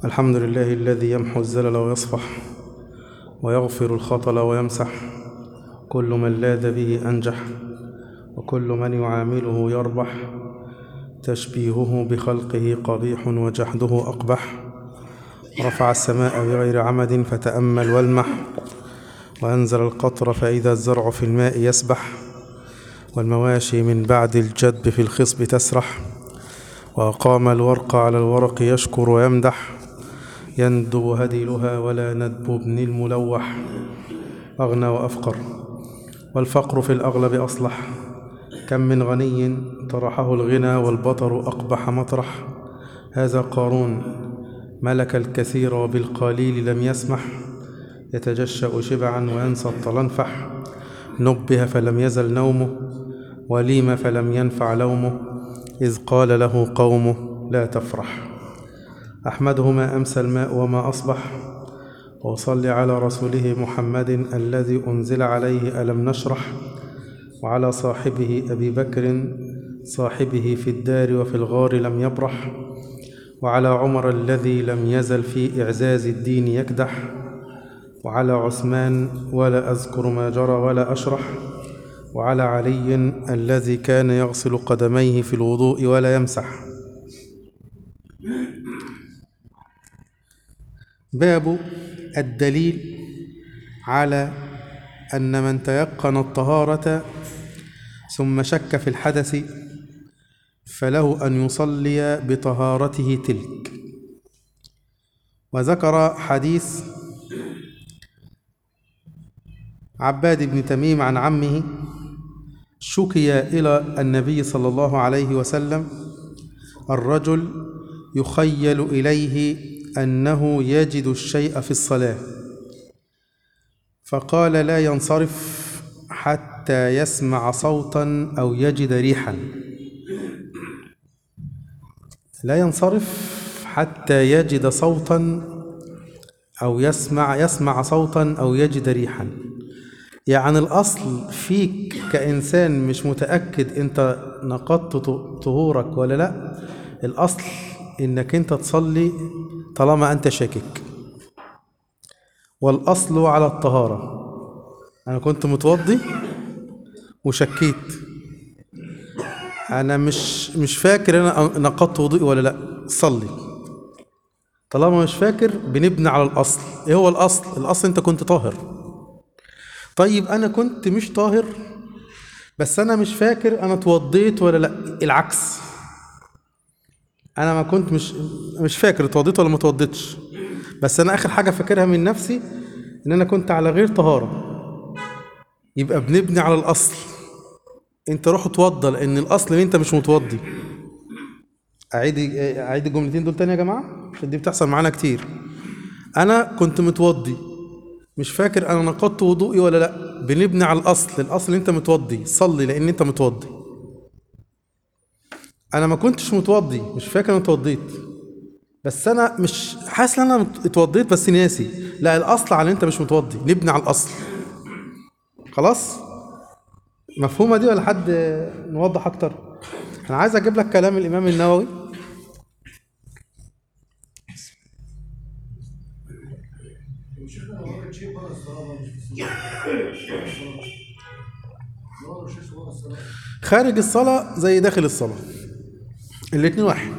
الحمد لله الذي يمحو الزلل ويصفح ويغفر الخطل ويمسح كل من لاذ به أنجح وكل من يعامله يربح تشبيهه بخلقه قبيح وجحده أقبح رفع السماء بغير عمد فتأمل والمح وأنزل القطر فإذا الزرع في الماء يسبح والمواشي من بعد الجدب في الخصب تسرح وأقام الورق على الورق يشكر ويمدح يندب هديلها ولا ندب ابن الملوح أغنى وأفقر والفقر في الأغلب أصلح كم من غني طرحه الغنى والبطر أقبح مطرح هذا قارون ملك الكثير وبالقليل لم يسمح يتجشأ شبعا وينسى الطلنفح نبه فلم يزل نومه وليم فلم ينفع لومه إذ قال له قومه لا تفرح أحمده ما أمسى الماء وما أصبح وأصلي على رسوله محمد الذي أنزل عليه ألم نشرح وعلى صاحبه أبي بكر صاحبه في الدار وفي الغار لم يبرح وعلى عمر الذي لم يزل في إعزاز الدين يكدح وعلى عثمان ولا أذكر ما جرى ولا أشرح وعلى علي الذي كان يغسل قدميه في الوضوء ولا يمسح باب الدليل على أن من تيقن الطهارة ثم شك في الحدث فله أن يصلي بطهارته تلك وذكر حديث عباد بن تميم عن عمه شكي إلى النبي صلى الله عليه وسلم الرجل يخيل إليه أنه يجد الشيء في الصلاة فقال لا ينصرف حتى يسمع صوتا أو يجد ريحا لا ينصرف حتى يجد صوتا أو يسمع يسمع صوتا أو يجد ريحا يعني الأصل فيك كإنسان مش متأكد أنت نقضت طهورك ولا لا الأصل إنك أنت تصلي طالما أنت شاكك والأصل على الطهارة أنا كنت متوضي وشكيت أنا مش مش فاكر أنا نقضت وضوئي ولا لا صلي طالما مش فاكر بنبني على الأصل إيه هو الأصل؟ الأصل أنت كنت طاهر طيب أنا كنت مش طاهر بس أنا مش فاكر أنا اتوضيت ولا لا العكس أنا ما كنت مش مش فاكر اتوضيت ولا ما اتوضيتش بس أنا آخر حاجة فاكرها من نفسي إن أنا كنت على غير طهارة يبقى بنبني على الأصل أنت روح اتوضى لأن الأصل إن أنت مش متوضي أعيد أعيد الجملتين دول تاني يا جماعة عشان دي بتحصل معانا كتير أنا كنت متوضي مش فاكر انا نقضت وضوئي ولا لا بنبني على الاصل الاصل انت متوضي صلي لان انت متوضي انا ما كنتش متوضي مش فاكر انا اتوضيت بس انا مش حاسس ان انا اتوضيت بس ناسي لا الاصل على انت مش متوضي نبني على الاصل خلاص مفهومه دي ولا حد نوضح اكتر انا عايز اجيب لك كلام الامام النووي خارج الصلاة زي داخل الصلاة الاتنين واحد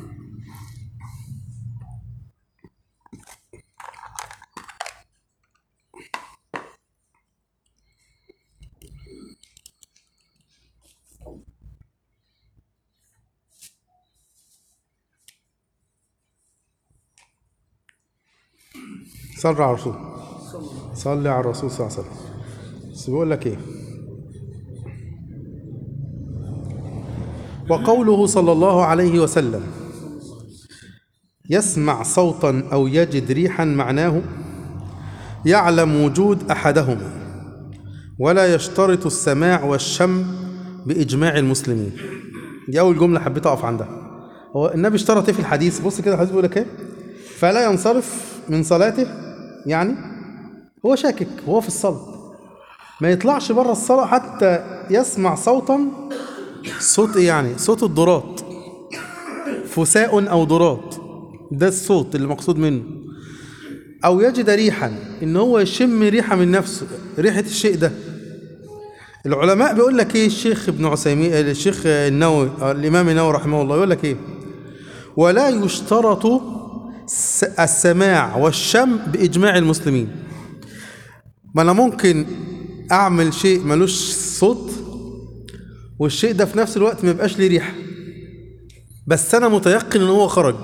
صلي على الرسول صلي على الرسول صلى الله عليه وسلم بس بيقول لك ايه وقوله صلى الله عليه وسلم يسمع صوتا او يجد ريحا معناه يعلم وجود احدهما ولا يشترط السماع والشم باجماع المسلمين دي اول جمله حبيت اقف عندها هو النبي اشترط ايه في الحديث بص كده الحديث بيقول لك ايه فلا ينصرف من صلاته يعني هو شاكك وهو في الصلاه ما يطلعش بره الصلاه حتى يسمع صوتا صوت ايه يعني صوت الضرات فساء او ضرات ده الصوت اللي مقصود منه او يجد ريحا ان هو يشم ريحه من نفسه ريحه الشيء ده العلماء بيقول لك ايه الشيخ ابن عثيمين الشيخ النووي آه، الامام النووي رحمه الله يقول لك ايه ولا يشترط س- السماع والشم باجماع المسلمين ما انا ممكن اعمل شيء ملوش صوت والشيء ده في نفس الوقت ما يبقاش ليه ريحه بس انا متيقن ان هو خرج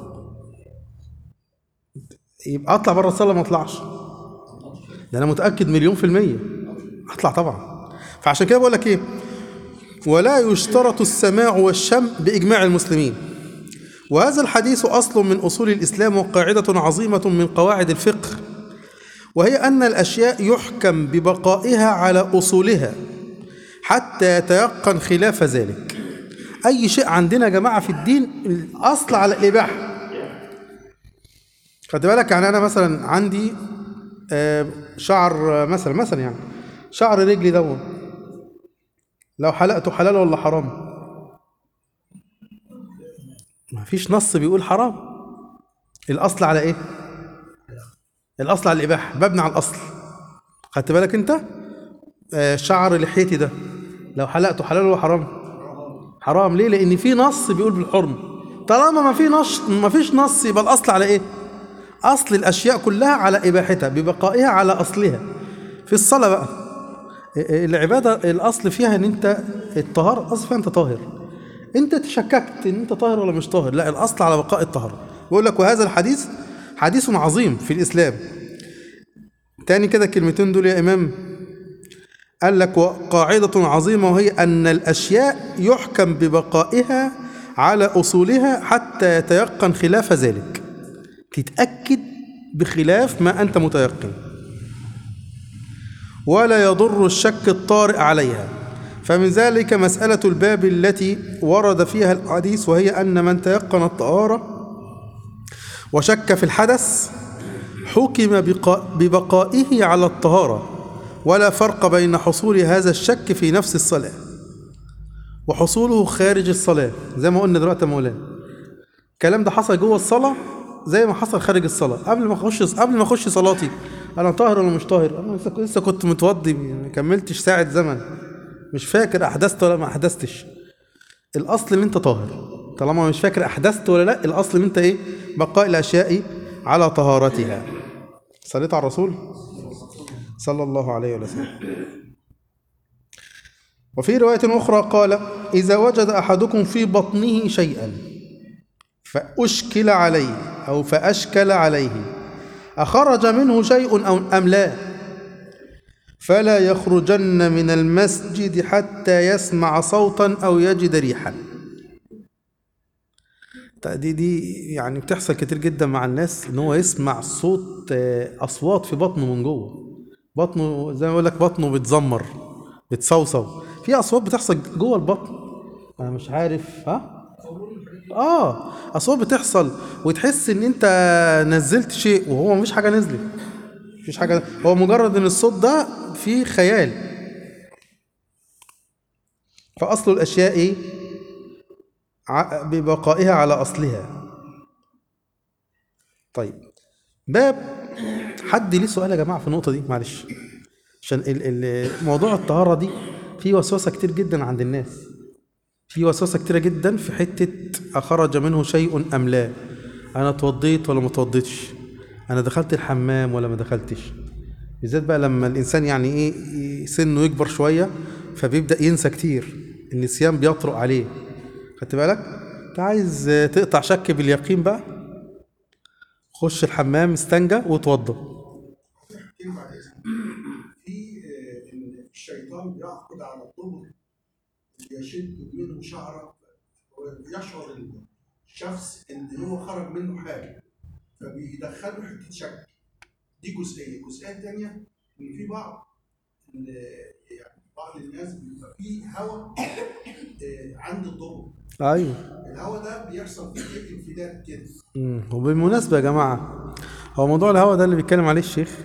يبقى اطلع بره الصلاه ما اطلعش ده انا متاكد مليون في الميه اطلع طبعا فعشان كده بقول لك ايه ولا يشترط السماع والشم باجماع المسلمين وهذا الحديث اصل من اصول الاسلام وقاعده عظيمه من قواعد الفقه وهي ان الاشياء يحكم ببقائها على اصولها حتى يتيقن خلاف ذلك اي شيء عندنا يا جماعه في الدين الاصل على الاباحه خد بالك يعني انا مثلا عندي آه، شعر آه، مثلا مثلا يعني شعر رجلي ده لو حلقته حلال ولا حرام ما فيش نص بيقول حرام الاصل على ايه الاصل على الاباحه مبني على الاصل خدت بالك انت آه، شعر لحيتي ده لو حلقته حلال ولا حرام حرام ليه لان في نص بيقول بالحرم طالما ما في نص ما فيش نص يبقى الاصل على ايه اصل الاشياء كلها على اباحتها ببقائها على اصلها في الصلاه بقى العباده الاصل فيها ان انت الطهاره الاصل فيها انت طاهر انت تشككت ان انت طاهر ولا مش طاهر لا الاصل على بقاء الطهاره بيقول لك وهذا الحديث حديث عظيم في الاسلام تاني كده الكلمتين دول يا امام قال لك قاعدة عظيمة وهي أن الأشياء يحكم ببقائها على أصولها حتى يتيقن خلاف ذلك تتأكد بخلاف ما أنت متيقن ولا يضر الشك الطارئ عليها فمن ذلك مسألة الباب التي ورد فيها الحديث وهي أن من تيقن الطهارة وشك في الحدث حكم بقا- ببقائه على الطهارة ولا فرق بين حصول هذا الشك في نفس الصلاة وحصوله خارج الصلاة زي ما قلنا دلوقتي يا مولانا الكلام ده حصل جوه الصلاة زي ما حصل خارج الصلاة قبل ما اخش قبل ما اخش صلاتي انا طاهر ولا مش طاهر انا لسه لسه كنت متوضي ما كملتش ساعة زمن مش فاكر احدثت ولا ما احدثتش الاصل ان انت طاهر طالما مش فاكر احدثت ولا لا الاصل ان انت ايه بقاء الاشياء على طهارتها صليت على الرسول صلى الله عليه وسلم وفي رواية أخرى قال إذا وجد أحدكم في بطنه شيئا فأشكل عليه أو فأشكل عليه أخرج منه شيء أو أم لا فلا يخرجن من المسجد حتى يسمع صوتا أو يجد ريحا دي دي يعني بتحصل كتير جدا مع الناس ان هو يسمع صوت آه، اصوات في بطنه من جوه بطنه زي ما بقول لك بطنه بتزمر بتصوصو في اصوات بتحصل جوه البطن انا مش عارف ها اه اصوات بتحصل وتحس ان انت نزلت شيء وهو مفيش حاجه نزلت مفيش حاجه هو مجرد ان الصوت ده فيه خيال فاصل الاشياء ايه ع- ببقائها على اصلها طيب باب حد ليه سؤال يا جماعه في النقطه دي معلش عشان ال- ال- موضوع الطهاره دي فيه وسوسه كتير جدا عند الناس في وسوسه كتيره جدا في حته اخرج منه شيء ام لا انا اتوضيت ولا ما اتوضيتش انا دخلت الحمام ولا ما دخلتش بالذات بقى لما الانسان يعني ايه ي- سنه يكبر شويه فبيبدا ينسى كتير النسيان بيطرق عليه خدت بالك انت عايز تقطع شك باليقين بقى خش الحمام استنجى وتوضى كلمة على اسم. في آه، إن الشيطان بيعقد على الطبل يشد منه شعره ويشعر الشخص ان هو خرج منه حاجه فبيدخله حته شك دي جزئيه الجزئيه الثانيه ان في بعض ال- يعني بعض الناس بيبقى فيه هواء عند الضبط ايوه الهواء ده بيحصل فيه إيه؟ انفلات كده مم. وبالمناسبة يا جماعة هو موضوع الهوى ده اللي بيتكلم عليه الشيخ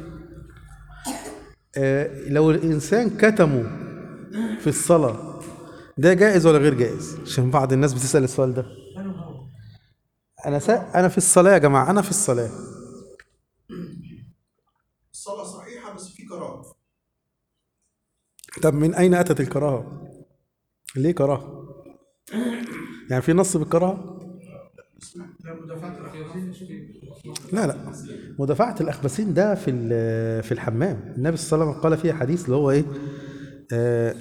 آه لو الإنسان كتمه في الصلاة ده جائز ولا غير جائز؟ عشان بعض الناس بتسأل السؤال ده انا سا... انا في الصلاه يا جماعه انا في الصلاه الصلاه صحيحه بس في كراهه طب من اين اتت الكراهه ليه كراهه يعني في نص بالكراهه لا لا مدافعة الأخبثين ده في ال- في الحمام النبي صلى الله عليه وسلم قال فيه حديث اللي هو إيه آه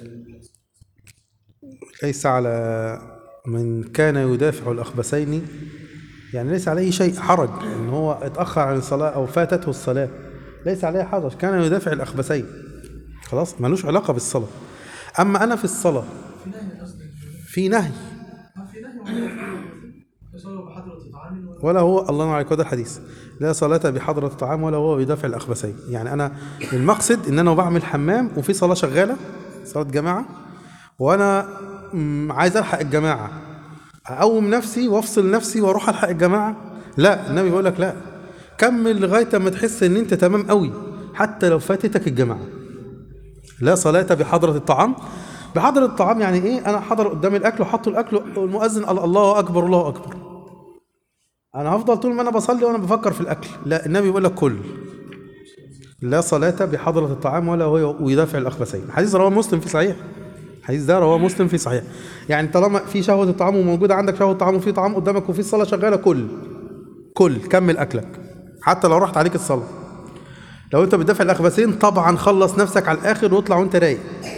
ليس على من كان يدافع الأخبثين يعني ليس عليه شيء حرج إن هو اتأخر عن الصلاة أو فاتته الصلاة ليس عليه حرج كان يدافع الأخبثين خلاص ملوش علاقة بالصلاة أما أنا في الصلاة في نهي قصدي في نهي ما في نهي ولا يصلوا بحضرة طعام ولا ولا هو الله ينور عليك هذا الحديث لا صلاة بحضرة الطعام ولا هو بيدافع الأخبثين يعني أنا المقصد إن أنا بعمل حمام وفي صلاة شغالة صلاة جماعة وأنا مم، عايز ألحق الجماعة أقوم نفسي وأفصل نفسي وأروح ألحق الجماعة لا النبي بيقول لك لا كمل لغاية ما تحس إن أنت تمام قوي حتى لو فاتتك الجماعة لا صلاة بحضرة الطعام بحضرة الطعام يعني إيه أنا حضر قدام الأكل وحطوا الأكل والمؤذن قال الله أكبر الله أكبر انا هفضل طول ما انا بصلي وانا بفكر في الاكل لا النبي بيقول لك كل لا صلاة بحضرة الطعام ولا هو ويدافع الأخبثين حديث رواه مسلم في صحيح الحديث ده رواه مسلم في صحيح يعني طالما في شهوة الطعام وموجودة عندك شهوة الطعام وفي طعام قدامك وفي الصلاة شغالة كل كل كمل أكلك حتى لو راحت عليك الصلاة لو أنت بتدافع الأخبثين طبعا خلص نفسك على الآخر واطلع وأنت رايق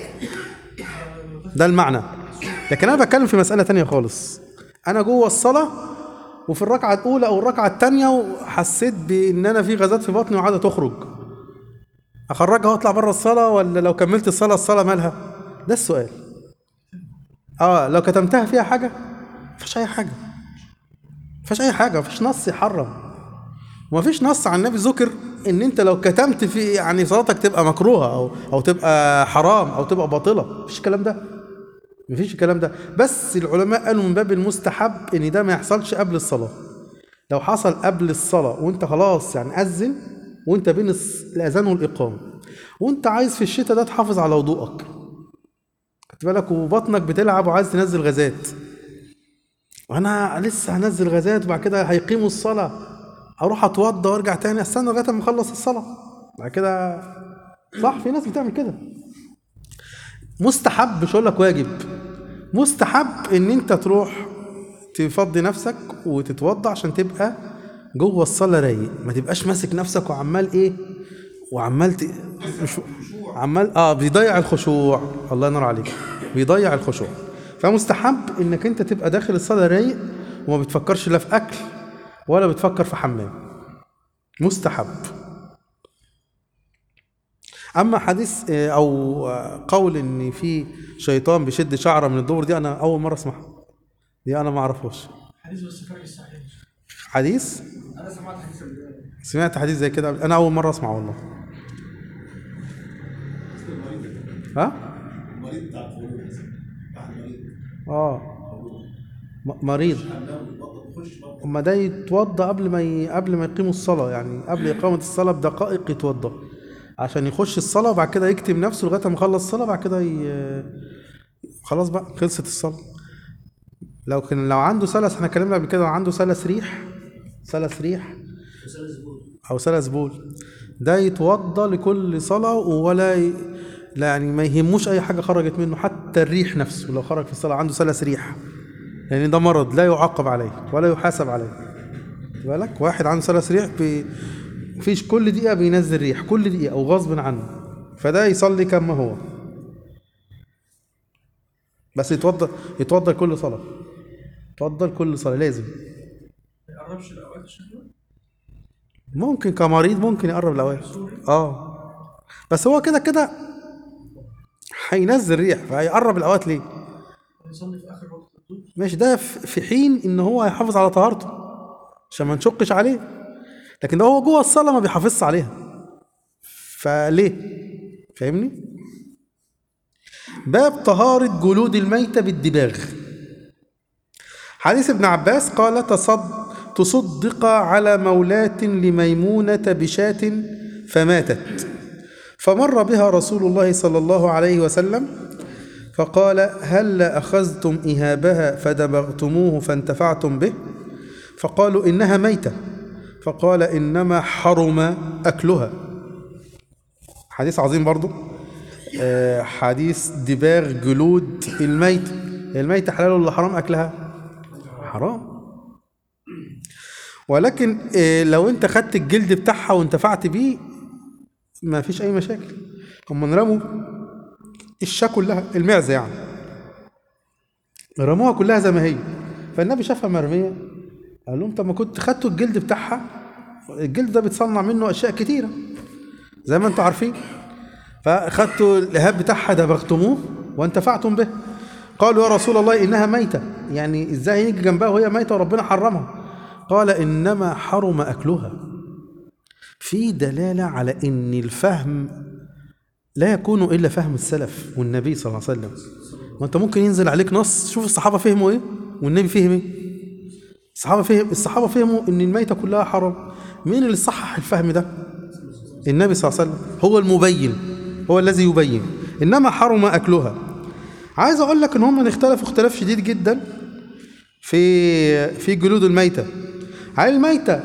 ده المعنى لكن أنا بتكلم في مسألة تانية خالص أنا جوه الصلاة وفي الركعة الأولى أو الركعة التانية وحسيت بإن أنا في غازات في بطني وعايزة تخرج أخرجها وأطلع بره الصلاة ولا لو كملت الصلاة الصلاة مالها؟ ده السؤال. أه لو كتمتها فيها حاجة مفيش أي حاجة. مفيش أي حاجة مفيش نص يحرم. ومفيش نص عن النبي ذكر إن أنت لو كتمت في يعني صلاتك تبقى مكروهة أو أو تبقى حرام أو تبقى باطلة، مفيش الكلام ده. مفيش الكلام ده بس العلماء قالوا من باب المستحب ان ده ما يحصلش قبل الصلاه لو حصل قبل الصلاه وانت خلاص يعني اذن وانت بين الص- الاذان والاقامه وانت عايز في الشتاء ده تحافظ على وضوءك خدت بالك وبطنك بتلعب وعايز تنزل غازات وانا لسه هنزل غازات وبعد كده هيقيموا الصلاه اروح اتوضى وارجع تاني استنى لغايه ما اخلص الصلاه بعد كده صح في ناس بتعمل كده مستحب مش هقول لك واجب مستحب ان انت تروح تفضي نفسك وتتوضى عشان تبقى جوه الصلاه رايق ما تبقاش ماسك نفسك وعمال ايه وعمال ت... مش عمال اه بيضيع الخشوع الله ينور عليك بيضيع الخشوع فمستحب انك انت تبقى داخل الصلاه رايق وما بتفكرش لا في اكل ولا بتفكر في حمام مستحب اما حديث آه، او آه، قول ان في شيطان بيشد شعره من الدبر دي انا اول مره اسمعها دي انا ما اعرفهاش حديث بس فرق الصحيح حديث انا سمعت حديث قبل كده. سمعت حديث زي كده انا اول مره اسمع والله ها المريض بتاع الفلوس بتاع المريض اه م- مريض حمام البطن يخش بطن اما ده يتوضى قبل ما ي... قبل ما يقيموا الصلاه يعني قبل اقامه الصلاه بدقائق يتوضى عشان يخش الصلاه وبعد كده يكتم نفسه لغايه ما يخلص الصلاه بعد كده ي... خلاص بقى خلصت الصلاه لو كان لو عنده سلس احنا اتكلمنا قبل كده لو عنده سلس ريح سلس ريح او سلس بول ده يتوضى لكل صلاه ولا ي... لا يعني ما يهموش اي حاجه خرجت منه حتى الريح نفسه لو خرج في الصلاه عنده سلس ريح يعني ده مرض لا يعاقب عليه ولا يحاسب عليه خد بالك واحد عنده سلس ريح بي... فيش كل دقيقه بينزل ريح كل دقيقه او غصب عنه فده يصلي كما هو بس يتوضى يتوضى كل صلاه يتوضى كل صلاه لازم ما يقربش الاوقات الشهوه ممكن كمريض ممكن يقرب الاوقات اه بس هو كده كده هينزل ريح فهيقرب الاوقات ليه يصلي في اخر وقت الظهر ماشي ده في في حين ان هو هيحافظ على طهارته عشان ما نشقش عليه لكن ده هو جوه الصلاه ما بيحافظش عليها فليه فاهمني باب طهارة جلود الميتة بالدباغ حديث ابن عباس قال تصد تصدق على مولاة لميمونة بشاة فماتت فمر بها رسول الله صلى الله عليه وسلم فقال هل أخذتم إهابها فدبغتموه فانتفعتم به فقالوا إنها ميتة فقال إنما حرم أكلها حديث عظيم برضو آه، حديث دباغ جلود الميت الميتة حلال ولا حرام أكلها حرام ولكن آه، لو انت خدت الجلد بتاعها وانتفعت بيه ما فيش اي مشاكل هم رموا الشا كلها المعزه يعني رموها كلها زي ما هي فالنبي شافها مرميه قال لهم طب ما كنت خدتوا الجلد بتاعها الجلد ده بيتصنع منه اشياء كتيره زي ما انتم عارفين فاخدتوا الإهاب بتاعها دبغتموه وانتفعتم به قالوا يا رسول الله إنها ميتة يعني إزاي يجي جنبها وهي ميتة وربنا حرمها قال إنما حرم أكلها في دلالة على إن الفهم لا يكون إلا فهم السلف والنبي صلى الله عليه وسلم وأنت ممكن ينزل عليك نص شوف الصحابة فهموا إيه والنبي فهم إيه الصحابة فهم الصحابة فهموا إن الميتة كلها حرام مين اللي صحح الفهم ده النبي صلى الله عليه وسلم هو المبين هو الذي يبين إنما حرم أكلها عايز أقول لك إن هم اختلفوا اختلاف شديد جدا في في جلود الميتة هل الميتة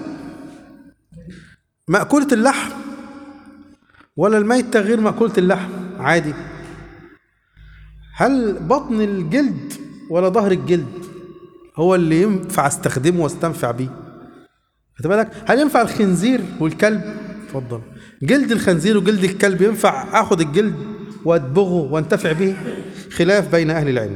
مأكولة اللحم ولا الميتة غير مأكولة اللحم عادي هل بطن الجلد ولا ظهر الجلد هو اللي ينفع استخدمه واستنفع بيه خد بالك هل ينفع الخنزير والكلب اتفضل جلد الخنزير وجلد الكلب ينفع اخد الجلد وادبغه وانتفع به خلاف بين اهل العلم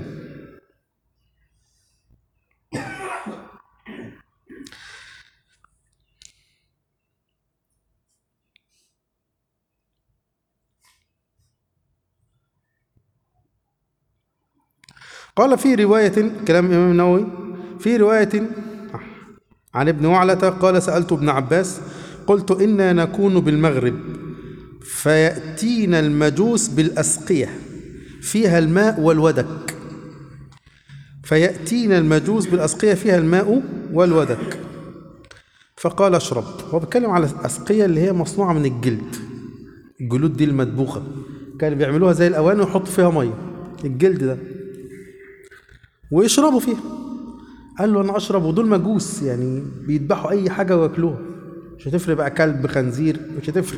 قال في رواية كلام الإمام النووي في رواية عن ابن وعلة قال سألت ابن عباس قلت إنا نكون بالمغرب فيأتينا المجوس بالأسقية فيها الماء والودك فيأتينا المجوس بالأسقية فيها الماء والودك فقال اشرب هو بيتكلم على الأسقية اللي هي مصنوعة من الجلد الجلود دي المدبوخة كانوا بيعملوها زي الأواني ويحطوا فيها مية الجلد ده ويشربوا فيها قال له انا اشرب ودول مجوس يعني بيذبحوا اي حاجه وياكلوها مش هتفرق بقى كلب خنزير مش هتفرق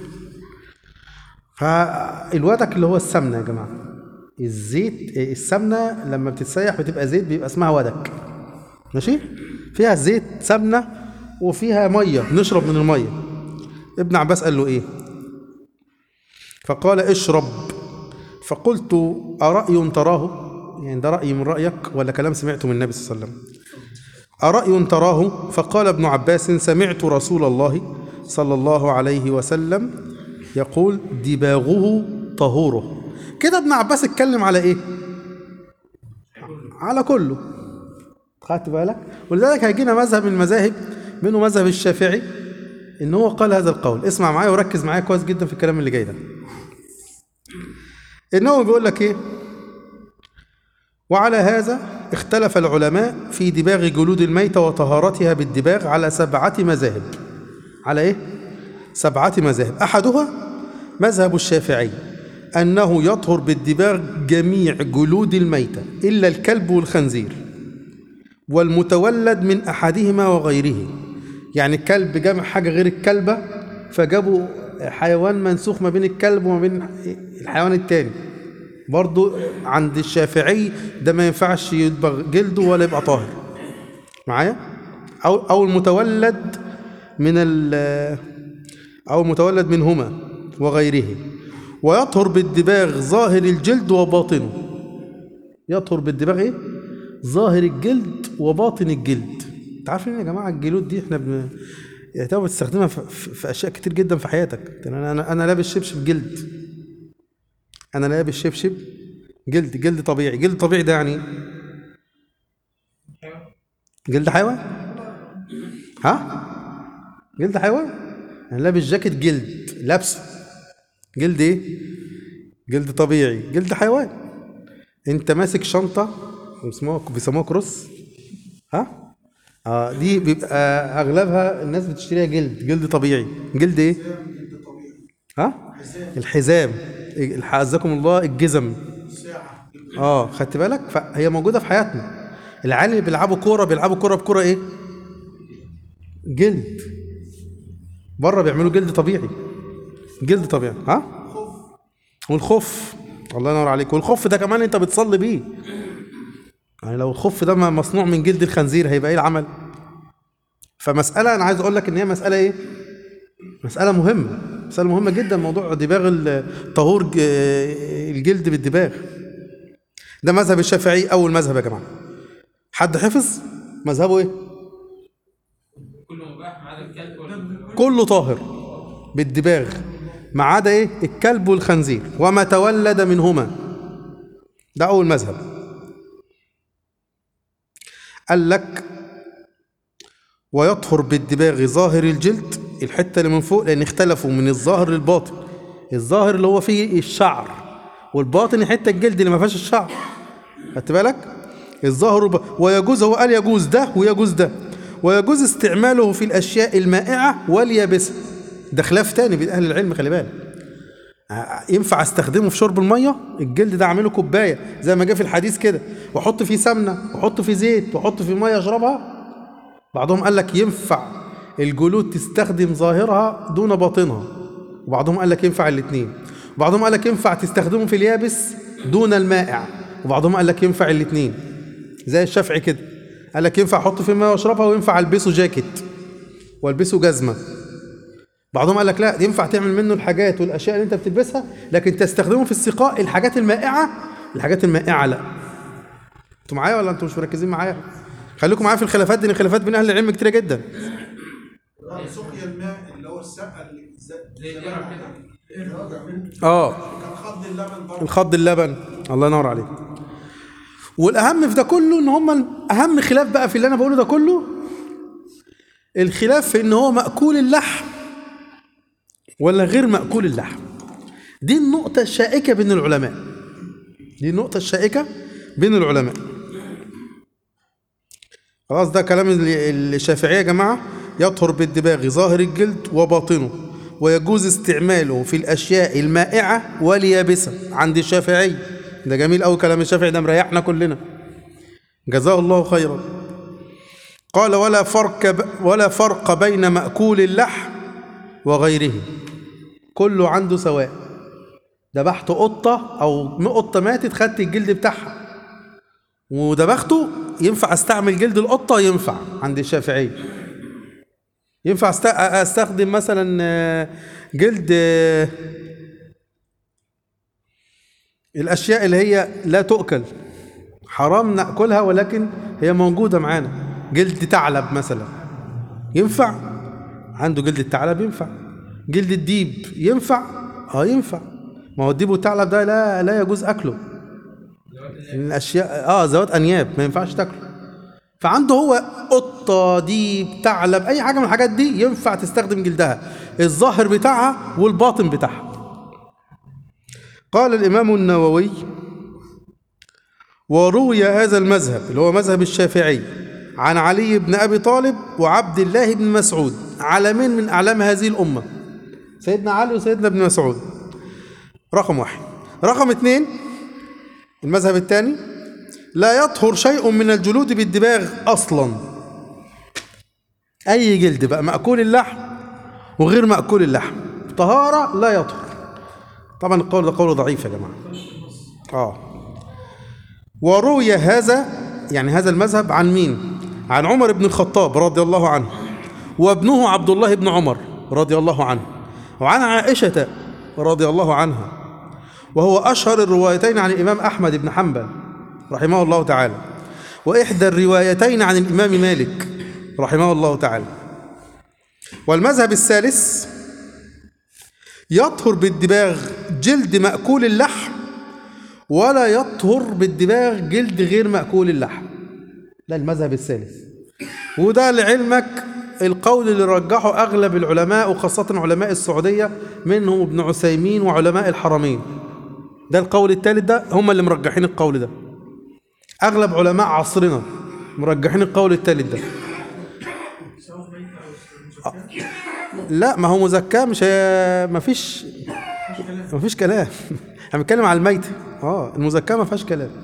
فالودك اللي هو السمنه يا جماعه الزيت السمنه لما بتتسيح بتبقى زيت بيبقى اسمها ودك ماشي فيها زيت سمنه وفيها ميه نشرب من الميه ابن عباس قال له ايه فقال اشرب فقلت أرأي تراه يعني ده رأي من رأيك ولا كلام سمعته من النبي صلى الله عليه وسلم أرأي تراه فقال ابن عباس سمعت رسول الله صلى الله عليه وسلم يقول دباغه طهوره كده ابن عباس اتكلم على ايه على كله خدت بالك ولذلك هيجينا مذهب من المذاهب منه مذهب الشافعي ان هو قال هذا القول اسمع معايا وركز معايا كويس جدا في الكلام اللي جاي ده النووي بيقول لك ايه وعلى هذا اختلف العلماء في دباغ جلود الميتة وطهارتها بالدباغ على سبعة مذاهب على ايه؟ سبعة مذاهب أحدها مذهب الشافعي أنه يطهر بالدباغ جميع جلود الميتة إلا الكلب والخنزير والمتولد من أحدهما وغيره يعني الكلب جمع حاجة غير الكلبة فجابوا حيوان منسوخ ما بين الكلب وما بين الحيوان التاني برضو عند الشافعي ده ما ينفعش يدبغ جلده ولا يبقى طاهر معايا او او المتولد من ال او المتولد منهما وغيره ويطهر بالدباغ ظاهر الجلد وباطنه يطهر بالدباغ ايه ظاهر الجلد وباطن الجلد انت عارفين يا جماعه الجلود دي احنا بن... يعني بتستخدمها في, في, في اشياء كتير جدا في حياتك انا انا انا لابس شبشب جلد انا لابس شبشب جلد جلد طبيعي جلد طبيعي ده يعني جلد حيوان ها جلد حيوان انا لابس جاكيت جلد لابسه جلد ايه جلد طبيعي جلد حيوان انت ماسك شنطه بيسموها بيسموها كروس ها اه دي بيبقى اغلبها الناس بتشتريها جلد جلد طبيعي جلد ايه جلد طبيعي ها الحزام حعزكم الله الجزم ساعة جلد اه خدت بالك فهي موجوده في حياتنا العيال اللي بيلعبوا كوره بيلعبوا كوره بكوره ايه جلد بره بيعملوا جلد طبيعي جلد طبيعي ها والخف الله ينور عليك والخف ده كمان انت بتصلي بيه يعني لو الخف ده ما- مصنوع من جلد الخنزير هيبقى ايه العمل فمسألة أنا عايز أقول لك إن هي مسألة إيه؟ مسألة مهمة مسألة مهمة جدا موضوع دباغ ال- طهور ج- الجلد بالدباغ ده مذهب الشافعي أول مذهب يا جماعة حد حفظ مذهبه إيه؟ كله مباح ما عدا الكلب والخنزير. كله طاهر بالدباغ ما عدا ايه الكلب والخنزير وما تولد منهما ده اول مذهب قال لك ويطهر بالدباغ ظاهر الجلد الحته اللي من فوق لان اختلفوا من الظاهر للباطن الظاهر اللي هو فيه الشعر والباطن الحته الجلد اللي ما فيهاش الشعر خدت بالك الظاهر والب... ويجوز هو قال يجوز ده ويجوز ده ويجوز استعماله في الاشياء المائعه واليابسه ده خلاف تاني بين اهل العلم خلي بالك ع- ينفع استخدمه في شرب الميه الجلد ده اعمله كوبايه زي ما جه في الحديث كده واحط فيه سمنه واحط فيه زيت واحط فيه ميه اشربها بعضهم قال لك ينفع الجلود تستخدم ظاهرها دون باطنها وبعضهم قال لك ينفع الاثنين وبعضهم قال لك ينفع تستخدمه في اليابس دون المائع وبعضهم قال لك ينفع الاثنين زي الشافعي كده قال لك ينفع احط فيه ميه واشربها وينفع البسه جاكيت والبسه جزمه بعضهم قال لك لا ينفع تعمل منه الحاجات والاشياء اللي انت بتلبسها لكن تستخدمه في السقاء الحاجات المائعه الحاجات المائعه لا انتوا معايا ولا انتوا مش مركزين معايا خليكم معايا في الخلافات دي لان الخلافات بين اهل العلم كتيره جدا سقيا الماء اللي هو السقه اللي ز- زي زمان القرع كده. اه كان خض اللبن برضه الخض اللبن الله ينور عليك والاهم في ده كله ان هم اهم خلاف بقى في اللي انا بقوله ده كله الخلاف في ان هو مأكول اللحم ولا غير مأكول اللحم دي النقطة الشائكة بين العلماء دي النقطة الشائكة بين العلماء خلاص ده كلام ال- الشافعية يا جماعة يطهر بالدباغ ظاهر الجلد وباطنه ويجوز استعماله في الأشياء المائعة واليابسة عند الشافعي ده جميل أوي كلام الشافعي ده مريحنا كلنا جزاه الله خيرا قال ولا فرق ب... ولا فرق بين مأكول اللحم وغيره كله عنده سواء ذبحت قطة أو قطة ماتت خدت الجلد بتاعها ودبخته ينفع استعمل جلد القطة ينفع عند الشافعي ينفع است- استخدم مثلا آه، جلد آه، الاشياء اللي هي لا تؤكل حرام ناكلها ولكن هي موجوده معانا جلد ثعلب مثلا ينفع عنده جلد الثعلب ينفع جلد الديب ينفع اه ينفع ما هو الديب والثعلب ده لا لا يجوز اكله من الاشياء اه ذوات انياب ما ينفعش تاكله فعنده هو قطه ديب ثعلب اي حاجه من الحاجات دي ينفع تستخدم جلدها الظاهر بتاعها والباطن بتاعها قال الامام النووي وروي هذا المذهب اللي هو مذهب الشافعي عن علي بن ابي طالب وعبد الله بن مسعود علمين من اعلام هذه الامه سيدنا علي وسيدنا ابن مسعود رقم واحد رقم اثنين المذهب الثاني لا يطهر شيء من الجلود بالدباغ اصلا اي جلد بقى ماكول اللحم وغير ماكول اللحم طهاره لا يطهر طبعا القول ده قول ضعيف يا جماعه اه وروي هذا يعني هذا المذهب عن مين عن عمر بن الخطاب رضي الله عنه وابنه عبد الله بن عمر رضي الله عنه وعن عائشه رضي الله عنها وهو أشهر الروايتين عن الإمام أحمد بن حنبل رحمه الله تعالى وإحدى الروايتين عن الإمام مالك رحمه الله تعالى والمذهب الثالث يطهر بالدباغ جلد مأكول اللحم ولا يطهر بالدباغ جلد غير مأكول اللحم ده المذهب الثالث وده لعلمك القول اللي رجحه أغلب العلماء وخاصة علماء السعودية منهم ابن عثيمين وعلماء الحرمين ده القول الثالث ده هم اللي مرجحين القول ده أغلب علماء عصرنا مرجحين القول الثالث ده لا ما هو مزكاه مش هي ما فيش ما فيش كلام احنا بنتكلم على الميت اه المزكاه ما فيهاش كلام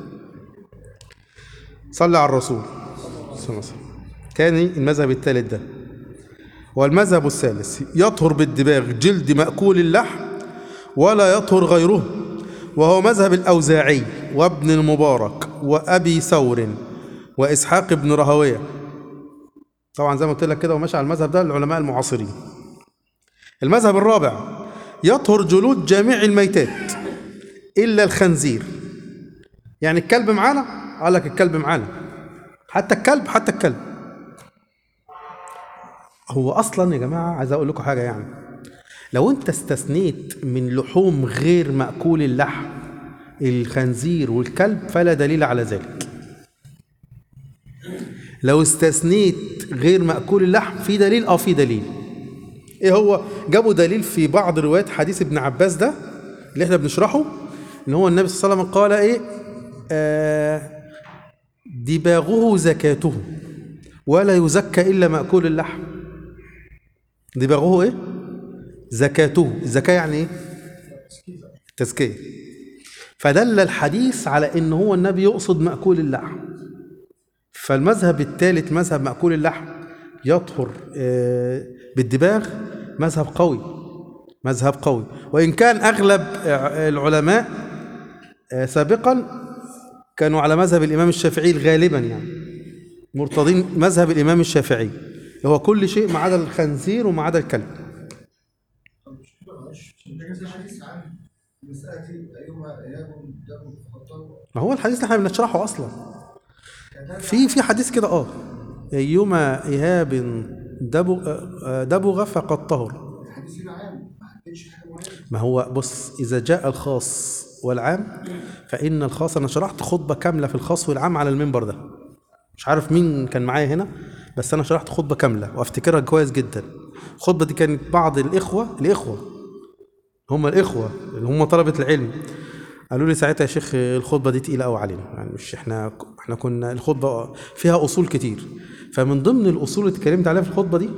صلي على الرسول صلى الله عليه وسلم تاني المذهب الثالث ده والمذهب الثالث يطهر بالدباغ جلد مأكول اللحم ولا يطهر غيره وهو مذهب الأوزاعي وابن المبارك وأبي ثور وإسحاق بن رهوية طبعا زي ما قلت لك كده وماشي على المذهب ده العلماء المعاصرين المذهب الرابع يطهر جلود جميع الميتات إلا الخنزير يعني الكلب معانا قال لك الكلب معانا حتى الكلب حتى الكلب هو اصلا يا جماعه عايز اقول لكم حاجه يعني لو انت استثنيت من لحوم غير ماكول اللحم الخنزير والكلب فلا دليل على ذلك لو استثنيت غير ماكول اللحم في دليل اه في دليل ايه هو جابوا دليل في بعض روايات حديث ابن عباس ده اللي احنا بنشرحه ان هو النبي صلى الله عليه وسلم قال ايه آه دباغه زكاته ولا يزكى الا ماكول اللحم دباغه ايه زكاته الزكاه يعني ايه التزكيه فدل الحديث على ان هو النبي يقصد ماكول اللحم فالمذهب الثالث مذهب ماكول اللحم يطهر آه، بالدباغ مذهب قوي مذهب قوي وان كان اغلب آه، العلماء آه، سابقا كانوا على مذهب الامام الشافعي غالبا يعني مرتضين مذهب الامام الشافعي هو كل شيء ما عدا الخنزير وما عدا الكلب مسألة أيهما إياب دم فقطه ما هو الحديث اللي احنا بنشرحه اصلا في في حديث كده اه ايما ايهاب دبغ آه، دبغ فقد طهر الحديث هنا عام ما حددش حاجة معينة ما هو بص اذا جاء الخاص والعام فان الخاص انا شرحت خطبه كامله في الخاص والعام على المنبر ده مش عارف مين كان معايا هنا بس انا شرحت خطبه كامله وافتكرها كويس جدا الخطبه دي كانت بعض الاخوه الاخوه هم الاخوه اللي هم طلبه العلم قالوا لي ساعتها يا شيخ الخطبه دي تقيله قوي علينا يعني مش احنا احنا كنا الخطبه فيها اصول كتير فمن ضمن الاصول اللي اتكلمت عليها في الخطبه دي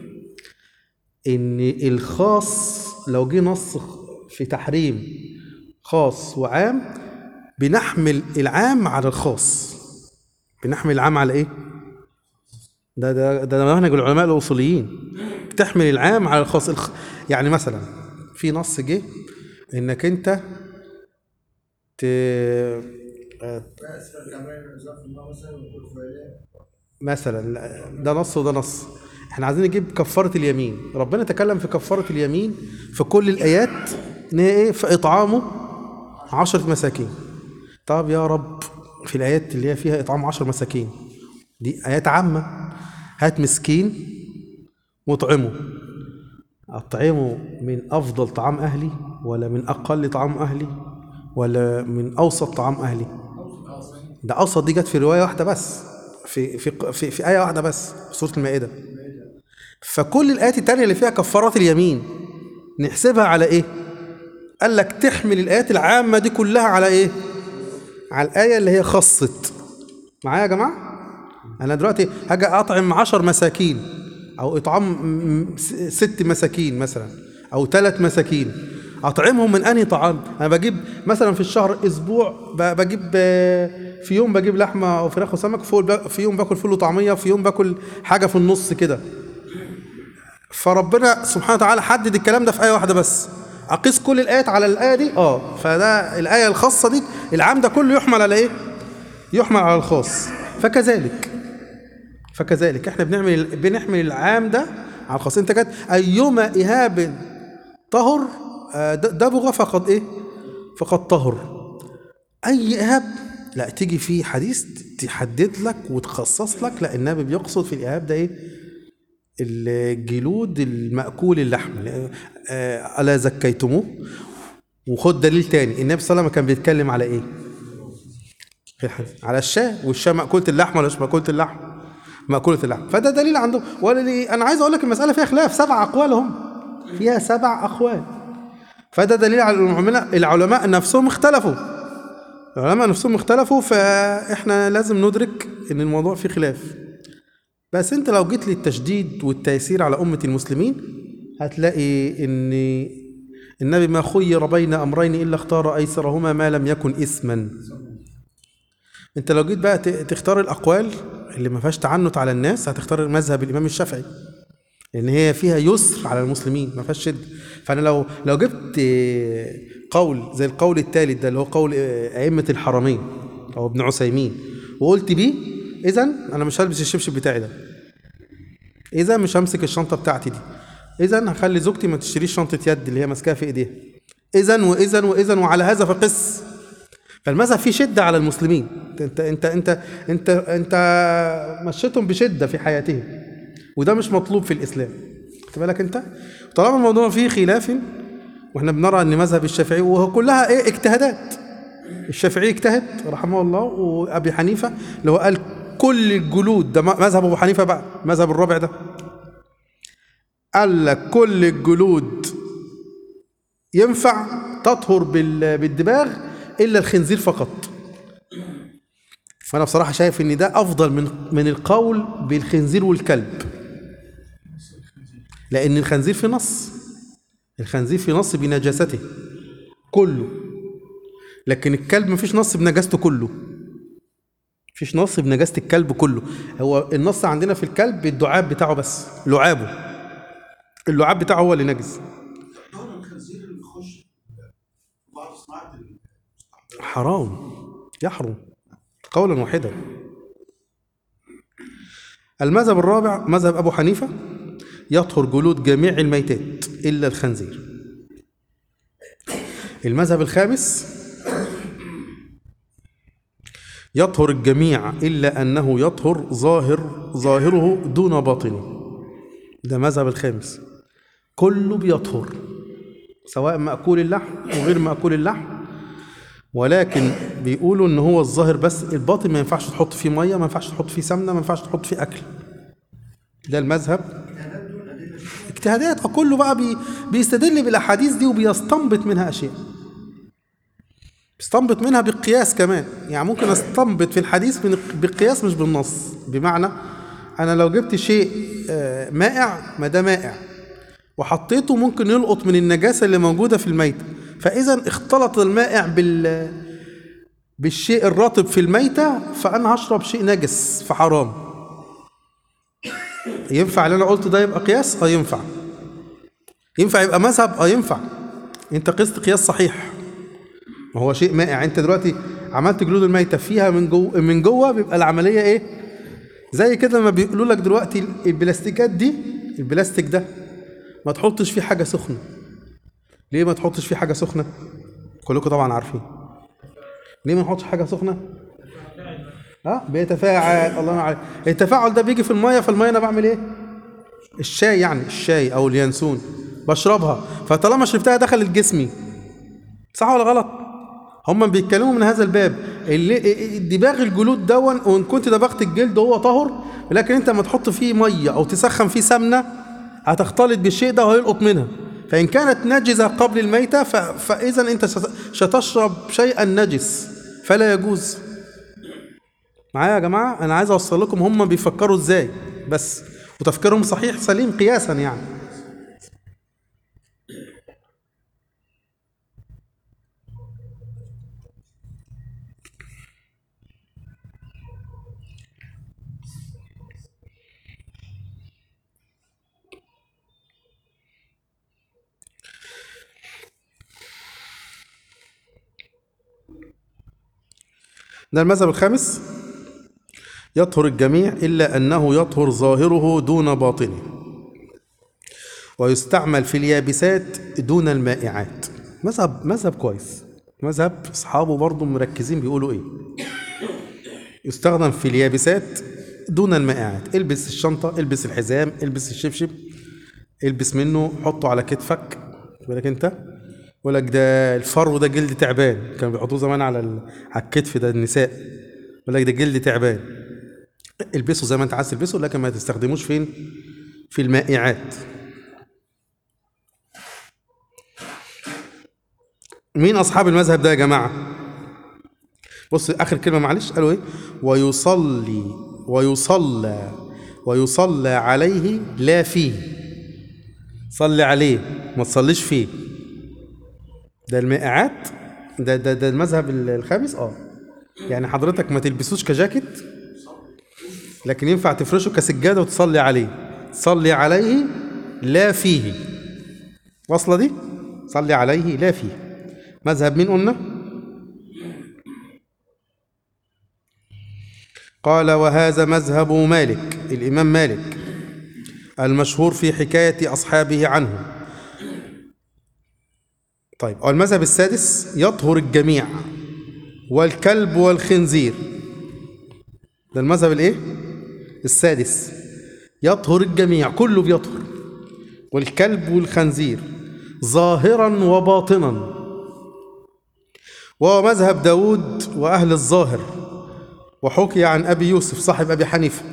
ان الخاص لو جه نص في تحريم خاص وعام بنحمل العام على الخاص بنحمل العام على ايه ده ده ده منهج العلماء الاصوليين بتحمل العام على الخاص الخ... يعني مثلا في نص جه انك انت ت... آه، فأسفل كمان إضافة الله مثلا ويقول فعلان مثلا لا، ده نص وده نص احنا عايزين نجيب كفارة اليمين ربنا تكلم في كفارة اليمين في كل الآيات ان هي ايه في إطعامه عشرة مساكين طب يا رب في الآيات اللي هي فيها إطعام عشر مساكين دي آيات عامة هات مسكين واطعمه أطعمه من أفضل طعام أهلي ولا من أقل طعام أهلي ولا من أوسط طعام أهلي ده أوسط دي جت في رواية واحدة بس في في في, في آية واحدة بس في سورة المائدة فكل الآيات التانية اللي فيها كفارات اليمين نحسبها على إيه؟ قال لك تحمل الآيات العامة دي كلها على إيه؟ على الآية اللي هي خصت معايا يا جماعة؟ أنا دلوقتي هاجي أطعم عشر مساكين أو إطعام م- س- ست مساكين مثلا أو ثلاث مساكين أطعمهم من أنهي طعام؟ أنا بجيب مثلا في الشهر أسبوع ب- بجيب آه، في يوم بجيب لحمة أو فراخ وسمك فول- ب- في يوم باكل فول وطعمية وفي يوم باكل حاجة في النص كده فربنا سبحانه وتعالى حدد الكلام ده في آية واحدة بس أقيس كل الآيات على الآية دي اه فده الآية الخاصة دي العام ده كله يحمل على إيه؟ يحمل على الخاص فكذلك فكذلك احنا بنعمل بنحمل العام ده على الخاص انت كانت ايما اهاب طهر آه، د- دبغ فقد ايه فقد طهر اي اهاب لا تيجي في حديث تحدد لك وتخصص لك لا النبي بيقصد في الاهاب ده ايه الجلود المأكول اللحم آه، ألا زكيتموه وخد دليل تاني النبي صلى الله عليه وسلم كان بيتكلم على ايه في الحديث على الشاة والشاة مأكولة اللحم ولا مش مأكولة اللحم مأكولة اللحم فده دليل عندهم ولا لي أنا عايز أقول لك المسألة فيها خلاف سبع أقوال هم فيها سبع أقوال فده دليل على أن العلماء العلماء نفسهم اختلفوا العلماء نفسهم اختلفوا فإحنا لازم ندرك إن الموضوع فيه خلاف بس أنت لو جيت للتشديد والتيسير على أمة المسلمين هتلاقي إن النبي ما خير بين أمرين إلا اختار أيسرهما ما لم يكن إثما انت لو جيت بقى ت- تختار الاقوال اللي ما فيهاش تعنت على الناس هتختار مذهب الامام الشافعي لان هي فيها يسر على المسلمين ما فيهاش شده فانا لو لو جبت آه، قول زي القول الثالث ده اللي هو قول آه، ائمه الحرمين او ابن عثيمين وقلت بيه اذا انا مش هلبس الشبشب بتاعي ده اذا مش همسك الشنطه بتاعتي دي اذا هخلي زوجتي ما تشتريش شنطه يد اللي هي ماسكاها في ايديها اذا واذا واذا وعلى هذا فقس فالمذهب فيه شده على المسلمين انت انت انت انت انت مشيتهم بشده في حياتهم وده مش مطلوب في الاسلام خد بالك انت طالما الموضوع فيه خلاف واحنا بنرى ان مذهب الشافعي وهو كلها ايه اجتهادات الشافعي اجتهد رحمه الله وابي حنيفه اللي هو قال كل الجلود ده مذهب ابو حنيفه بقى مذهب الرابع ده قال لك كل الجلود ينفع تطهر بال- بالدباغ الا الخنزير فقط فانا بصراحه شايف ان ده افضل من من القول بالخنزير والكلب لان الخنزير في نص الخنزير في نص بنجاسته كله لكن الكلب مفيش نص بنجاسته كله مفيش نص بنجاسة الكلب كله هو النص عندنا في الكلب الدعاب بتاعه بس لعابه اللعاب بتاعه هو اللي نجس دور الخنزير اللي بيخش في بعض صناعه ال- حرام يحرم قولا واحدا المذهب الرابع مذهب أبو حنيفة يطهر جلود جميع الميتات إلا الخنزير المذهب الخامس يطهر الجميع إلا أنه يطهر ظاهر ظاهره دون باطنه ده مذهب الخامس كله بيطهر سواء مأكول اللحم وغير مأكول اللحم ولكن بيقولوا ان هو الظاهر بس الباطن ما ينفعش تحط فيه ميه ما ينفعش تحط فيه سمنه ما ينفعش تحط فيه اكل ده المذهب اجتهادات آه، كله بقى بي بيستدل بالاحاديث دي وبيستنبط منها اشياء بيستنبط منها بالقياس كمان يعني ممكن استنبط في الحديث من بالقياس مش بالنص بمعنى انا لو جبت شيء آه، مائع ما ده مائع وحطيته ممكن يلقط من النجاسة اللي موجودة في الميتة فإذا اختلط المائع بال بالشيء الرطب في الميتة فأنا هشرب شيء نجس فحرام ينفع اللي أنا قلته ده يبقى قياس؟ أه ينفع ينفع يبقى مذهب؟ أه ينفع أنت قست قياس صحيح ما هو شيء مائع أنت دلوقتي عملت جلود الميتة فيها من جوه من جوه بيبقى العملية إيه؟ زي كده لما بيقولوا لك دلوقتي البلاستيكات دي البلاستيك ده ما تحطش فيه حاجة سخنة ليه ما تحطش فيه حاجة سخنة كلكم طبعا عارفين ليه ما نحطش حاجة سخنة اه بيتفاعل الله ينور عليك التفاعل ده بيجي في المية فالمية انا بعمل ايه الشاي يعني الشاي او اليانسون بشربها فطالما شربتها دخلت جسمي صح ولا غلط هم بيتكلموا من هذا الباب اللي دباغ الجلود دون وان كنت دبغت الجلد وهو طهر لكن انت لما تحط فيه ميه او تسخن فيه سمنه هتختلط بالشيء ده وهيلقط منها فان كانت نجسه قبل الميته ف... فاذا انت ست- ستشرب شيئا نجس فلا يجوز معايا يا جماعه انا عايز اوصل لكم هم بيفكروا ازاي بس وتفكيرهم صحيح سليم قياسا يعني ده المذهب الخامس يطهر الجميع إلا أنه يطهر ظاهره دون باطنه ويستعمل في اليابسات دون المائعات مذهب مذهب كويس مذهب أصحابه برضه مركزين بيقولوا إيه يستخدم في اليابسات دون المائعات البس الشنطة البس الحزام البس الشبشب البس منه حطه على كتفك خد بالك انت يقول لك ده الفرو ده جلد تعبان كانوا بيحطوه زمان على ال... على الكتف ده النساء يقول لك ده جلد تعبان البسه زي ما انت عايز تلبسه لكن ما تستخدموش فين في المائعات مين اصحاب المذهب ده يا جماعه بص اخر كلمه معلش قالوا ايه ويصلي ويصلى ويصلى عليه لا فيه صلي عليه ما تصليش فيه ده المائعات ده ده ده المذهب الخامس اه يعني حضرتك ما تلبسوش كجاكيت لكن ينفع تفرشه كسجاده وتصلي عليه تصلي عليه لا فيه واصلة دي صلي عليه لا فيه مذهب مين قلنا قال وهذا مذهب مالك الإمام مالك المشهور في حكاية أصحابه عنه طيب والمذهب السادس يطهر الجميع والكلب والخنزير ده المذهب الايه السادس يطهر الجميع كله بيطهر والكلب والخنزير ظاهرا وباطنا وهو مذهب داود وأهل الظاهر وحكي عن أبي يوسف صاحب أبي حنيفة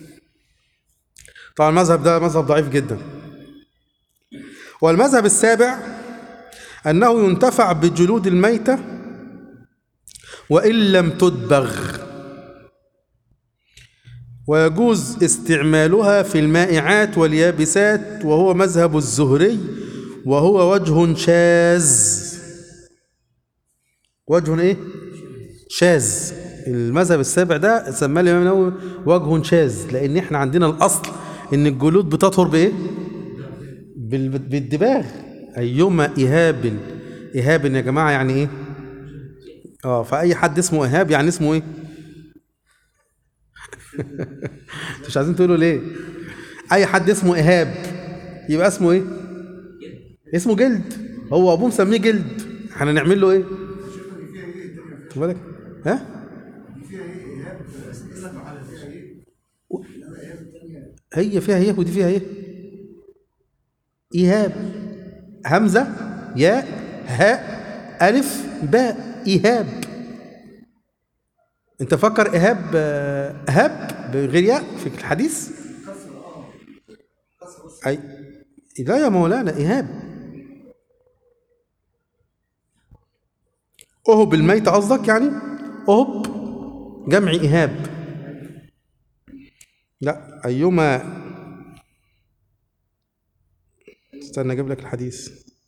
طبعا المذهب ده مذهب ضعيف جدا والمذهب السابع أنه ينتفع بجلود الميتة وإن لم تدبغ ويجوز استعمالها في المائعات واليابسات وهو مذهب الزهري وهو وجه شاذ وجه ايه شاذ المذهب السابع ده سماه الامام النووي وجه شاذ لان احنا عندنا الاصل ان الجلود بتطهر بايه بال- بالدباغ ايما اهاب اهاب يا جماعه يعني ايه اه فاي حد اسمه ايهاب يعني اسمه ايه انتوا مش عايزين تقولوا ليه اي حد اسمه ايهاب يبقى اسمه ايه اسمه جلد هو ابوه مسميه جلد احنا نعمل له ايه خد بالك ها هي فيها ايه ودي فيها ايه ايهاب همزه ياء هاء الف باء ايهاب انت فكر ايهاب آه، اهاب بغير ياء في الحديث اي لا يا مولانا ايهاب اهب الميت قصدك يعني اهب جمع ايهاب لا ايما استنى اجيب لك الحديث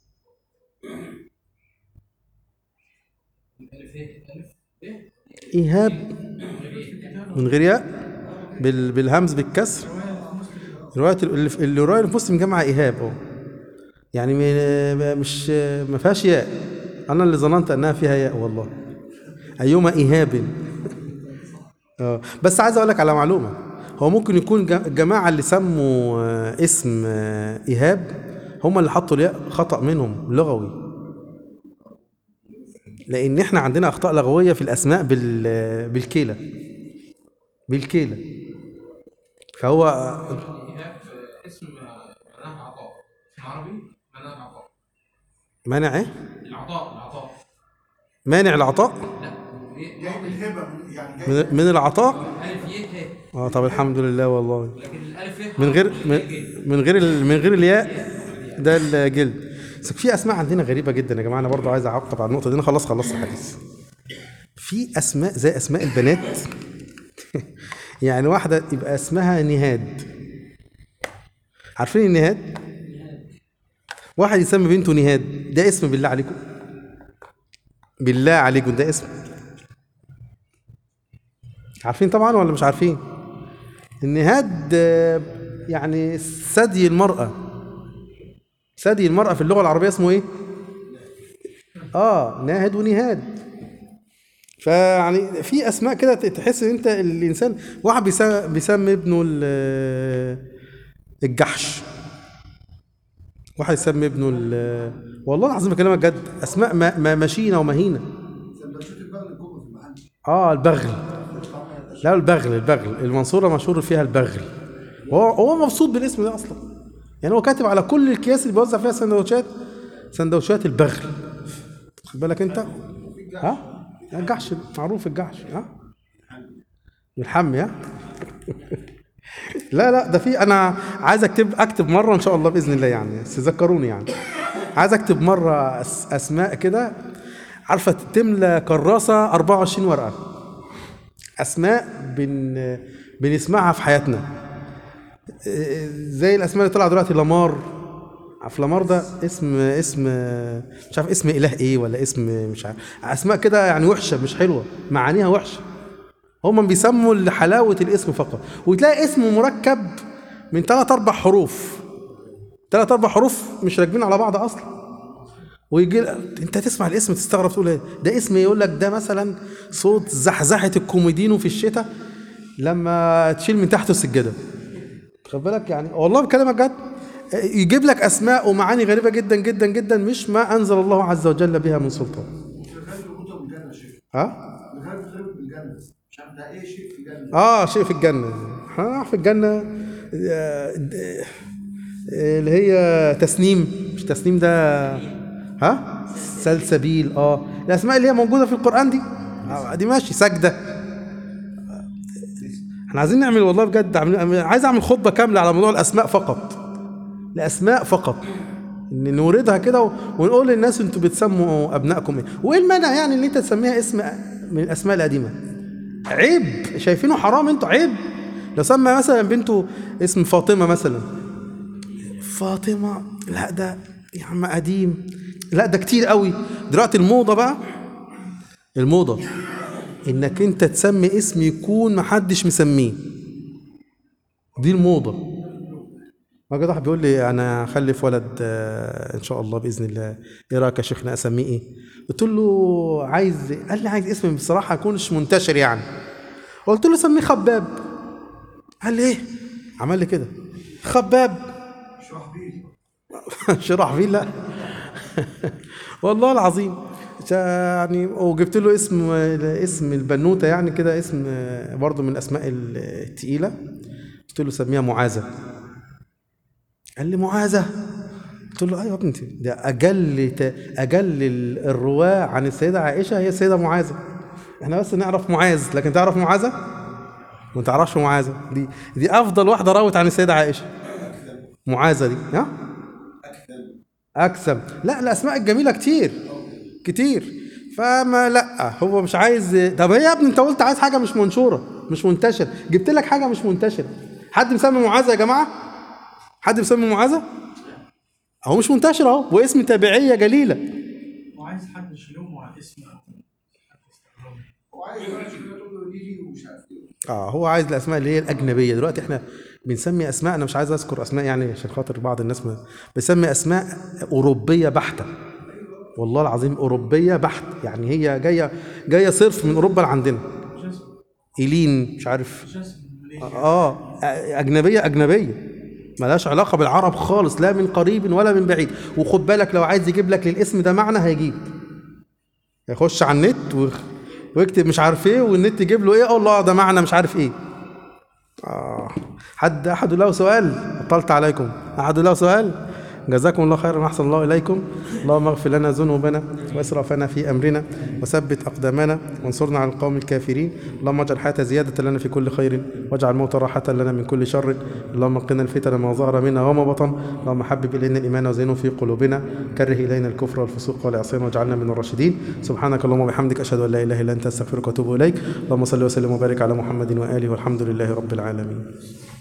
ألف إيه ألف إيه ايهاب من غير ياء بال... بالهمز بالكسر روايه اللي في- اللي روايه مسلم جمع ايهاب اهو يعني م- مش ما فيهاش ياء انا اللي ظننت انها فيها ياء والله ايما ايهاب اه بس عايز اقول لك على معلومه هو ممكن يكون جا- الجماعه اللي سموا آه، اسم آه، ايهاب هم اللي حطوا الياء خطا منهم لغوي لان احنا عندنا اخطاء لغويه في الاسماء بال بالكيله بالكيله فهو إيهاب اسم معناها عطاء اسم عربي معناها عطاء مانع ايه العطاء العطاء مانع العطاء لا إيه؟ جاي من الهبه من- يعني جاي من, من العطاء ألف يه ه اه طب الحمد لله والله لكن الألف يه من غير من, من غير ال- من غير الياء ده الجلد بس في اسماء عندنا غريبه جدا يا جماعه انا برضو عايز اعقب على النقطه دي انا خلاص خلصت الحديث في اسماء زي اسماء البنات يعني واحده يبقى اسمها نهاد عارفين النهاد واحد يسمي بنته نهاد ده اسم بالله عليكم بالله عليكم ده اسم عارفين طبعا ولا مش عارفين النهاد آه، يعني ثدي المرأة ثدي المرأة في اللغة العربية اسمه ايه؟ اه ناهد ونهاد فيعني في اسماء كده تحس ان انت الانسان واحد بيسا- بيسمي ابنه ال- الجحش واحد يسمي ابنه ال- والله العظيم بكلمك جد اسماء ما- ما- مشينه ومهينه سندوتشات البغل الكوكو في المحل اه البغل لا البغل البغل المنصورة مشهور فيها البغل وهو هو مبسوط بالاسم ده اصلا يعني هو كاتب على كل الاكياس اللي بيوزع فيها سندوتشات سندوتشات البغل خد بالك انت ها الجحش معروف الجحش ها الحمي ها لا لا ده في انا عايز اكتب اكتب مره ان شاء الله باذن الله يعني بس ذكروني يعني عايز اكتب مره أس اسماء كده عارفه تملى كراسه 24 ورقه اسماء بن بنسمعها في حياتنا إيه، زي الاسماء اللي طلع دلوقتي لامار عارف لامار ده اسم اسم مش عارف اسم اله ايه ولا اسم مش عارف اسماء كده يعني وحشه مش حلوه معانيها وحشه هم بيسموا لحلاوه الاسم فقط وتلاقي اسم مركب من ثلاث اربع حروف ثلاث اربع حروف مش راكبين على بعض اصلا ويجي انت تسمع الاسم تستغرب تقول ايه ده اسم يقول لك ده مثلا صوت زحزحه الكوميدينو في الشتاء لما تشيل من تحته السجاده خد بالك يعني والله بكلمك جد يجيب لك اسماء ومعاني غريبه جدا جدا جدا مش ما انزل الله عز وجل بها من سلطان الغالب يربطها بالجنه يا شيخ ها الغالب يربط بالجنه مش عارف ده ايه شيء في الجنه اه شيء في الجنه ها في الجنه آه، د- آه، اللي هي تسنيم مش تسنيم ده ها سلسبيل اه الاسماء اللي هي موجوده في القران دي آه دي ماشي سجده احنا عايزين نعمل والله بجد عاملين- عايز اعمل خطبه كامله على موضوع الاسماء فقط الاسماء فقط ان نوردها كده و- ونقول للناس انتوا بتسموا ابنائكم ايه وايه المانع يعني ان انت تسميها اسم من الاسماء القديمه عيب شايفينه حرام انتوا عيب لو سمى مثلا بنته اسم فاطمه مثلا فاطمه لا ده يا عم قديم لا ده كتير قوي دلوقتي الموضه بقى الموضه انك انت تسمي اسم يكون محدش مسميه دي الموضه ما كده واحد بيقول لي انا هخلف ولد آه، ان شاء الله باذن الله ايه رايك يا شيخنا اسميه ايه قلت له عايز قال لي عايز اسم بصراحه يكونش منتشر يعني قلت له سميه خباب قال لي ايه عمل لي كده خباب اشرح بيه شرح فيه لا والله العظيم يعني وجبت له اسم اسم البنوته يعني كده اسم برضه من الاسماء الثقيله قلت له سميها معاذه قال لي معاذه قلت له ايوه يا ابني ده اجل ت- اجل ال- الرواه عن السيده عائشه هي السيده معاذه احنا بس نعرف معاذ لكن تعرف معاذه ما تعرفش معاذه دي دي افضل واحده راوت عن السيده عائشه معاذه دي ها اكسب لا الاسماء الجميله كتير كتير فما لا هو مش عايز طب هي يا ابني انت قلت عايز حاجه مش منشوره مش منتشره جبت لك حاجه مش منتشره حد مسمي معاذه يا جماعه حد مسمي معاذه اهو مش منتشر اهو واسم تابعيه جليله وعايز حد يشيلهم على اسم هو عايز دلوقتي كده تقول له دي دي ومش عارف ايه اه هو عايز الاسماء اللي هي الاجنبيه دلوقتي احنا بنسمي اسماء انا مش عايز اذكر اسماء يعني عشان خاطر بعض الناس ما بنسمي اسماء اوروبيه بحته والله العظيم اوروبيه بحت يعني هي جايه جايه صرف من اوروبا لعندنا جاسم ايلين مش عارف جاسم ليه اه اجنبيه اجنبيه ملهاش علاقه بالعرب خالص لا من قريب ولا من بعيد وخد بالك لو عايز يجيب لك للاسم ده معنى هيجيب يخش على النت ويخ- ويكتب مش عارف ايه والنت يجيب له ايه اه الله ده معنى مش عارف ايه آه. حد احد له سؤال اطلت عليكم احد له سؤال جزاكم الله خيرا احسن الله اليكم اللهم اغفر لنا ذنوبنا واسرافنا في امرنا وثبت اقدامنا وانصرنا على القوم الكافرين اللهم اجعل الحياه زياده لنا في كل خير واجعل الموت راحه لنا من كل شر اللهم قنا الفتن ما ظهر منها وما بطن اللهم حبب الينا الايمان وزينه في قلوبنا كره الينا الكفر والفسوق والعصيان واجعلنا من الراشدين سبحانك اللهم وبحمدك اشهد ان لا اله الا انت استغفرك واتوب اليك اللهم صل وسلم وبارك على محمد واله والحمد لله رب العالمين